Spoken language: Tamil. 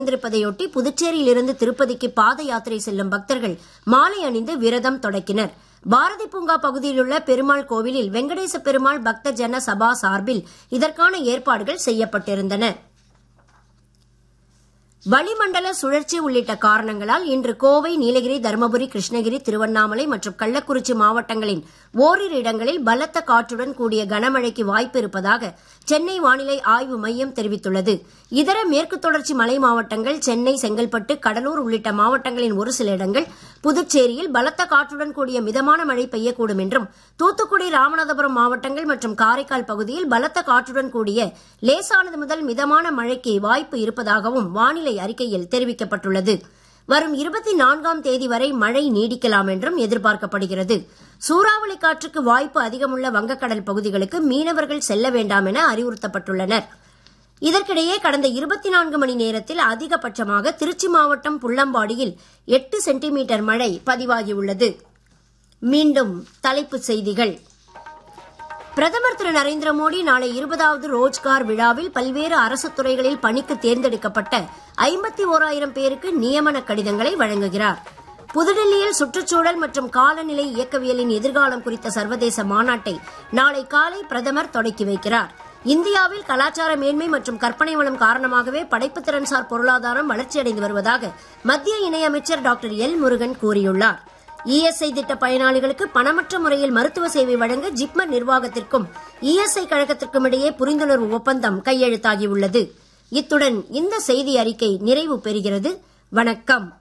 இருப்பதையொட்டி புதுச்சேரியிலிருந்து திருப்பதிக்கு பாத யாத்திரை செல்லும் பக்தர்கள் மாலை அணிந்து விரதம் தொடக்கினர் பாரதி பூங்கா பகுதியிலுள்ள பெருமாள் கோவிலில் வெங்கடேச பெருமாள் பக்த ஜன சபா சார்பில் இதற்கான ஏற்பாடுகள் செய்யப்பட்டிருந்தன வளிமண்டல சுழற்சி உள்ளிட்ட காரணங்களால் இன்று கோவை நீலகிரி தருமபுரி கிருஷ்ணகிரி திருவண்ணாமலை மற்றும் கள்ளக்குறிச்சி மாவட்டங்களின் ஓரிரு இடங்களில் பலத்த காற்றுடன் கூடிய கனமழைக்கு வாய்ப்பு இருப்பதாக சென்னை வானிலை ஆய்வு மையம் தெரிவித்துள்ளது இதர மேற்கு தொடர்ச்சி மலை மாவட்டங்கள் சென்னை செங்கல்பட்டு கடலூர் உள்ளிட்ட மாவட்டங்களின் ஒரு சில இடங்கள் புதுச்சேரியில் பலத்த காற்றுடன் கூடிய மிதமான மழை பெய்யக்கூடும் என்றும் தூத்துக்குடி ராமநாதபுரம் மாவட்டங்கள் மற்றும் காரைக்கால் பகுதியில் பலத்த காற்றுடன் கூடிய லேசானது முதல் மிதமான மழைக்கு வாய்ப்பு இருப்பதாகவும் வானிலை அறிக்கையில் தெரிவிக்கப்பட்டுள்ளது வரும் இருபத்தி நான்காம் தேதி வரை மழை நீடிக்கலாம் என்றும் எதிர்பார்க்கப்படுகிறது சூறாவளி காற்றுக்கு வாய்ப்பு அதிகமுள்ள வங்கக்கடல் பகுதிகளுக்கு மீனவர்கள் செல்ல வேண்டாம் என அறிவுறுத்தப்பட்டுள்ளனர் இதற்கிடையே கடந்த இருபத்தி நான்கு மணி நேரத்தில் அதிகபட்சமாக திருச்சி மாவட்டம் புள்ளம்பாடியில் எட்டு சென்டிமீட்டர் மழை பதிவாகியுள்ளது மீண்டும் தலைப்புச் செய்திகள் பிரதமர் திரு நரேந்திர மோடி நாளை இருபதாவது ரோஜ்கார் விழாவில் பல்வேறு அரசு துறைகளில் பணிக்கு தேர்ந்தெடுக்கப்பட்ட ஐம்பத்தி ஓராயிரம் பேருக்கு நியமன கடிதங்களை வழங்குகிறார் புதுடெல்லியில் சுற்றுச்சூழல் மற்றும் காலநிலை இயக்கவியலின் எதிர்காலம் குறித்த சர்வதேச மாநாட்டை நாளை காலை பிரதமர் தொடக்கி வைக்கிறார் இந்தியாவில் கலாச்சார மேன்மை மற்றும் கற்பனை வளம் காரணமாகவே படைப்புத் திறன்சார் பொருளாதாரம் வளர்ச்சியடைந்து வருவதாக மத்திய இணையமைச்சர் டாக்டர் எல் முருகன் கூறியுள்ளார் இஎஸ்ஐ திட்ட பயனாளிகளுக்கு பணமற்ற முறையில் மருத்துவ சேவை வழங்க ஜிப்மர் நிர்வாகத்திற்கும் இஎஸ்ஐ கழகத்திற்கும் இடையே புரிந்துணர்வு ஒப்பந்தம் கையெழுத்தாகியுள்ளது இத்துடன் இந்த செய்தி அறிக்கை நிறைவு பெறுகிறது வணக்கம்